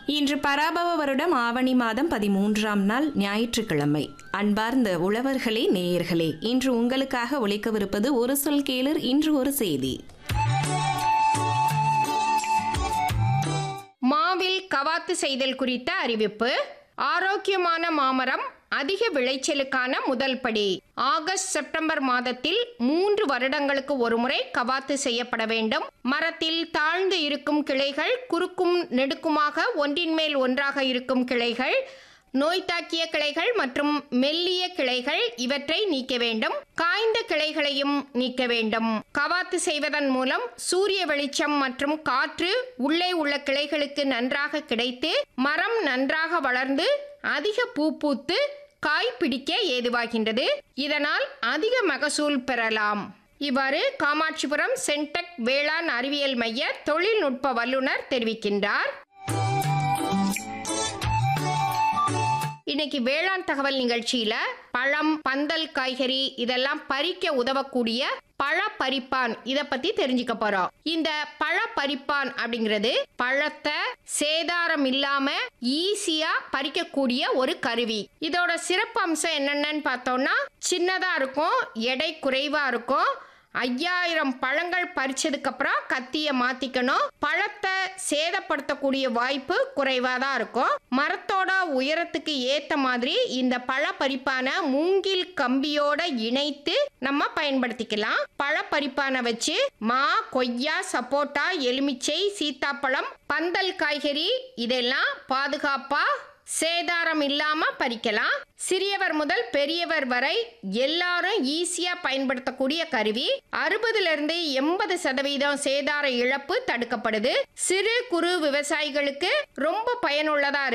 இன்று பராபவ வருடம் ஆவணி மாதம் பதிமூன்றாம் நாள் ஞாயிற்றுக்கிழமை அன்பார்ந்த உழவர்களே நேயர்களே இன்று உங்களுக்காக ஒழிக்கவிருப்பது ஒரு சொல் கேளர் இன்று ஒரு செய்தி மாவில் கவாத்து செய்தல் குறித்த அறிவிப்பு ஆரோக்கியமான மாமரம் அதிக விளைச்சலுக்கான முதல் படி ஆகஸ்ட் செப்டம்பர் மாதத்தில் மூன்று வருடங்களுக்கு ஒருமுறை கவாத்து செய்யப்பட வேண்டும் மரத்தில் தாழ்ந்து இருக்கும் கிளைகள் குறுக்கும் நெடுக்குமாக ஒன்றின் மேல் ஒன்றாக இருக்கும் கிளைகள் நோய் தாக்கிய கிளைகள் மற்றும் மெல்லிய கிளைகள் இவற்றை நீக்க வேண்டும் காய்ந்த கிளைகளையும் நீக்க வேண்டும் கவாத்து செய்வதன் மூலம் சூரிய வெளிச்சம் மற்றும் காற்று உள்ளே உள்ள கிளைகளுக்கு நன்றாக கிடைத்து மரம் நன்றாக வளர்ந்து அதிக பூ பூத்து காய் பிடிக்க ஏதுவாகின்றது இதனால் அதிக மகசூல் பெறலாம் இவ்வாறு காமாட்சிபுரம் சென்டெக் வேளாண் அறிவியல் மைய தொழில்நுட்ப வல்லுநர் தெரிவிக்கின்றார் இன்னைக்கு வேளாண் தகவல் நிகழ்ச்சியில பழம் பந்தல் காய்கறி இதெல்லாம் பறிக்க உதவக்கூடிய பழ பறிப்பான் இத பத்தி தெரிஞ்சுக்க போறோம் இந்த பழ பறிப்பான் அப்படிங்கிறது பழத்தை சேதாரம் இல்லாம ஈஸியா பறிக்கக்கூடிய ஒரு கருவி இதோட சிறப்பு அம்சம் என்னென்னு பார்த்தோம்னா சின்னதா இருக்கும் எடை குறைவா இருக்கும் ஐயாயிரம் பழங்கள் பறிச்சதுக்கு அப்புறம் கத்தியை மாத்திக்கணும் பழத்தை சேதப்படுத்தக்கூடிய வாய்ப்பு குறைவா தான் இருக்கும் மரத்தோட உயரத்துக்கு ஏத்த மாதிரி இந்த பழ பறிப்பான மூங்கில் கம்பியோட இணைத்து நம்ம பயன்படுத்திக்கலாம் பழ பறிப்பானை வச்சு மா கொய்யா சப்போட்டா எலுமிச்சை சீத்தாப்பழம் பந்தல் காய்கறி இதெல்லாம் பாதுகாப்பா சேதாரம் இல்லாம பறிக்கலாம் சிறியவர் முதல் பெரியவர் வரை எல்லாரும் ஈஸியா பயன்படுத்தக்கூடிய கருவி அறுபதுல இருந்து எண்பது சதவீதம் சேதார இழப்பு தடுக்கப்படுது சிறு குறு விவசாயிகளுக்கு ரொம்ப பயனுள்ளதா இருக்கு